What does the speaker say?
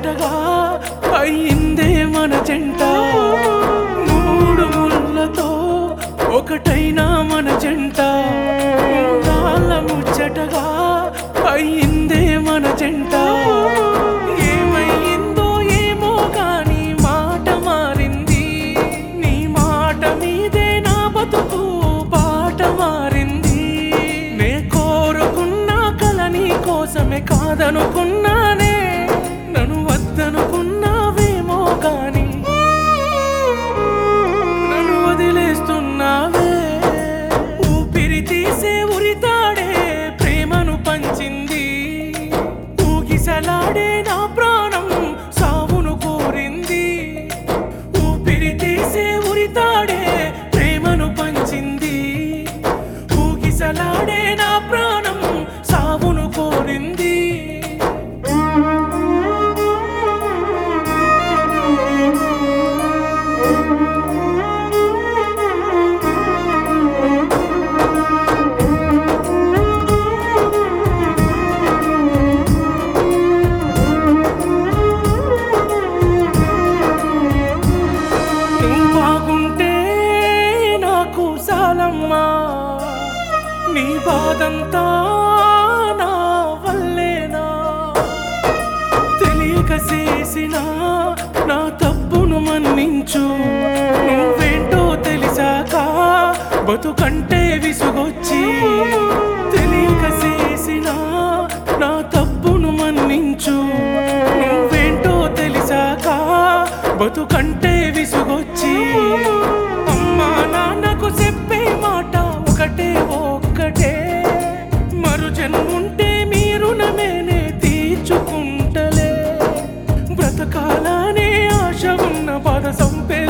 ముచ్చటగా అయిందే మన జంట మూడు ముళ్ళతో ఒకటైనా మన జంట మూడాళ్ళ ముచ్చటగా అయిందే మన జంట ఏమయ్యిందో ఏమో కానీ మాట మారింది నీ మాట మీదే నా బతుకు పాట మారింది నే కోరుకున్న కల నీ కోసమే కాదనుకున్నానే నన్ను వద్దనుకున్నావేమో కానీ నన్ను వదిలేస్తున్నావే ఊపిరి తీసే ఉరితాడే ప్రేమను పంచింది ఊగిసలాడే నా ప్రాణం సావును కోరింది ఊపిరి తీసే ఉరితాడే ప్రేమను పంచింది ఊగిసలాడే నా ప్రాణం సావును కోరింది నువ్వు బాగుంటే నాకు సాలమ్మా నీ బాధంతా నా వల్లేనా తెలియక చేసిన నా తప్పును మన్నించు నువ్వేంటో తెలిసాక బతుకంటే విసుగొచ్చి తెలియక చేసిన నా తప్పును మన్నించు నువ్వేంటో తెలిసాక బతుకంటే విసుగొచ్చి అమ్మా నాన్నకు చెప్పే మాట ఒకటే ఒక్కటే మరు జన్ముంటే మీ రుణమేనే తీర్చుకుంటలే బ్రతకాలనే ఆశ ఉన్న పద సంపే